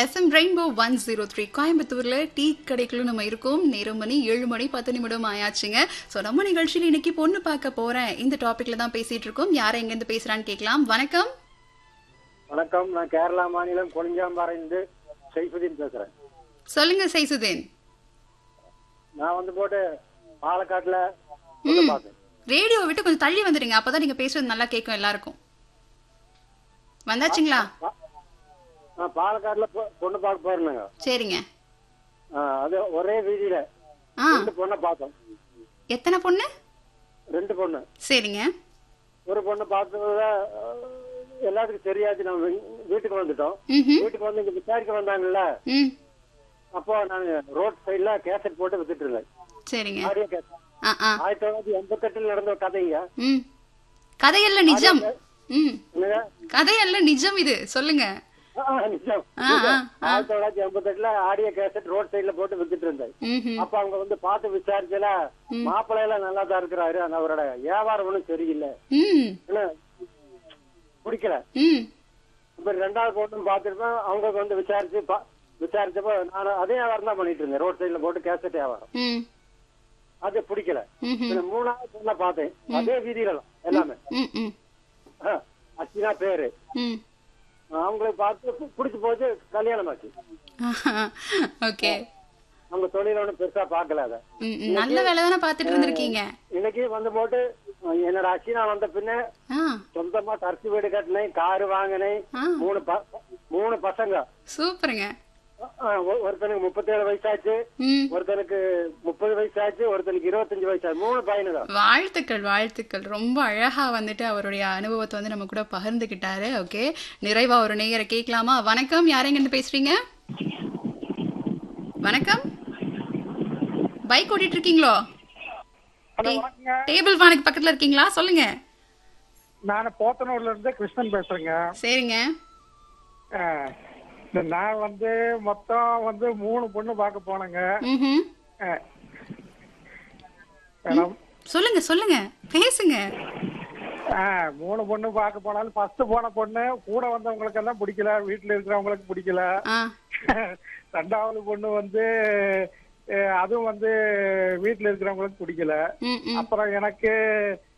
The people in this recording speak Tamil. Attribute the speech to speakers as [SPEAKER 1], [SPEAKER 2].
[SPEAKER 1] FM rainbow one zero three கோயம்புத்தூர்ல டீ கடைக்குள்ள நம்ம இருக்கோம் நேரம் மணி ஏழு மணி பத்து நிமிடம் ஆயாச்சுங்க ஸோ நம்ம நிகழ்ச்சியில் இன்னைக்கு பொண்ணு பார்க்க போறேன் இந்த டாபிக்ல தான் பேசிட்டு இருக்கோம் யாரை எங்கேருந்து பேசுறான்னு கேட்கலாம் வணக்கம்
[SPEAKER 2] வணக்கம் நான் கேரளா மாநிலம் கொளிஞ்சாம்பாறையிலிருந்து சைஃபுதீன் பேசுறேன்
[SPEAKER 1] சொல்லுங்க சைசுதேன்
[SPEAKER 2] நான் வந்து போட்டு பாலக்காட்டுல பொண்ணு பார்த்தேன்
[SPEAKER 1] ரேடியோ விட்டு கொஞ்சம் தள்ளி வந்துடுங்க அப்பதான் நீங்க பேசுறது நல்லா கேட்கும் எல்லாருக்கும் வந்தாச்சுங்களா
[SPEAKER 2] பா- நான் பாலக்காட்டுல பொ- பொண்ணு பார்க்க போயிருந்தேங்க
[SPEAKER 1] சரிங்க
[SPEAKER 2] ஆ, அது ஒரே வீதியில
[SPEAKER 1] ஆ
[SPEAKER 2] ரெண்டு பொண்ணை பார்த்தோம்
[SPEAKER 1] எத்தனை பொண்ணு
[SPEAKER 2] ரெண்டு பொண்ணு
[SPEAKER 1] சரிங்க
[SPEAKER 2] ஒரு பொண்ணு பார்த்ததுல எல்லாத்துக்கும் தெரியாது நம்ம வீ- வீட்டுக்கு வந்துட்டோம்
[SPEAKER 1] ம்
[SPEAKER 2] வீட்டுக்கு வந்து இங்க விசாரிக்க வந்தாங்கல்ல
[SPEAKER 1] ம்
[SPEAKER 2] அப்போ நான் ரோட் சைடுல கேசட் போட்டு வித்துட்டு இருந்தேன்
[SPEAKER 1] சரிங்க
[SPEAKER 2] ஆடியோ கேசட்
[SPEAKER 1] ஆ ஆ
[SPEAKER 2] ஆயிரத்தி தொள்ளாயிரத்தி எண்பத்தி எட்டுல நடந்த கதைங்க
[SPEAKER 1] ம் கதையல்ல நிஜம் ம்
[SPEAKER 2] என்னங்க
[SPEAKER 1] கதையல்ல நிஜம் இது சொல்லுங்க
[SPEAKER 2] ஆ, நிஜம்.
[SPEAKER 1] ஆ, ஆ,
[SPEAKER 2] நிஜம். ஆயிரத்தி தொள்ளாயிரத்தி எண்பத்தி எட்டுல ஆடியோ கேசட் ரோட் சைடுல போட்டு வித்துட்டு இருந்தேன்
[SPEAKER 1] ம்
[SPEAKER 2] அப்ப அவங்க வந்து பார்த்து விசாரிச்சல மாப்பிள்ளை எல்லாம் நல்லா தான் இருக்கிறாரு ஆனா அவரோட வியாபாரம் ஒண்ணும் சரியில்லை
[SPEAKER 1] ம்
[SPEAKER 2] என்ன பிடிக்கல
[SPEAKER 1] ம்
[SPEAKER 2] இப்ப ரெண்டாவது பொண்ணு பார்த்துருப்பேன் அவங்க வந்து விசாரிச்சு பா- விசாரிச்சப்போ நான் அதே வியாபாரம் தான் பண்ணிட்டு இருந்தேன் ரோட் சைடுல போட்டு கேசட் வியாபாரம்
[SPEAKER 1] ம்
[SPEAKER 2] அது பிடிக்கல
[SPEAKER 1] ம்
[SPEAKER 2] இதுல மூணாவது பொண்ணை பார்த்தேன் அதே வீதியில தான் எல்லாமே
[SPEAKER 1] ம் ம்
[SPEAKER 2] ஆ, அர்ச்சனா பேரு
[SPEAKER 1] ம்
[SPEAKER 2] அவங்களை பார்த்து பிடிச்சு போச்சு கல்யாணம் ஆச்சு
[SPEAKER 1] ஓகே
[SPEAKER 2] அவங்க தொழில ஒண்ணும் பெருசா பார்க்கல அதை
[SPEAKER 1] ம் ம். நல்ல வேலை தானே பார்த்துட்டு இருந்திருக்கீங்க
[SPEAKER 2] இன்னைக்கு வந்து போட்டு என்னோட அர்ச்சனா வந்த பின்ன
[SPEAKER 1] ஆ
[SPEAKER 2] சொந்தமா டர்ச்சி வீடு கட்டினேன் காரு வாங்கினேன்
[SPEAKER 1] ஆ
[SPEAKER 2] மூணு ப- மூணு பசங்க
[SPEAKER 1] சூப்பருங்க
[SPEAKER 2] ஆ, ஒ- ஒருத்தனுக்கு முப்பத்தேழு வயசாச்சு
[SPEAKER 1] ம்
[SPEAKER 2] ஒருத்தனுக்கு முப்பது வயசாச்சு ஒருத்தனுக்கு இருபத்தஞ்சு வயசாச்சு மூணு பையனுங்க
[SPEAKER 1] வாழ்த்துக்கள் வாழ்த்துக்கள் ரொம்ப அழகா வந்துட்டு அவருடைய அனுபவத்தை வந்து நம்ம கூட பகிர்ந்துக்கிட்டாரு ஓகே நிறைவா ஒரு நேயரை கேட்கலாமா வணக்கம் யாரெங்கன்னு பேசுறீங்க வணக்கம் பைக் ஓட்டிட்டு இருக்கீங்களோ டேபிள் ஃபேனுக்கு பக்கத்துல இருக்கீங்களா சொல்லுங்க
[SPEAKER 3] நான் போத்தனூர்ல இருந்து கிருஷ்ணன் பேசுறேங்க
[SPEAKER 1] சரிங்க
[SPEAKER 3] அஹ், நான் வந்து மொத்தம் வந்து மூணு பொண்ணு பார்க்க போனேங்க
[SPEAKER 1] ம்
[SPEAKER 3] அஹ், மேடம்
[SPEAKER 1] சொல்லுங்க சொல்லுங்க பேசுங்க
[SPEAKER 3] அஹ், மூணு பொண்ணு பார்க்க போனாலும் ஃபர்ஸ்ட் போன பொண்ணு கூட வந்தவங்களுக்கு எல்லாம் பிடிக்கல வீட்டுல இருக்கிறவங்களுக்கு பிடிக்கல
[SPEAKER 1] ஆ
[SPEAKER 3] ரெண்டாவது பொண்ணு வந்து அஹ், அதுவும் வந்து வீட்டுல இருக்கிறவங்களுக்கு பிடிக்கல
[SPEAKER 1] ம் ம்
[SPEAKER 3] அப்புறம் எனக்கு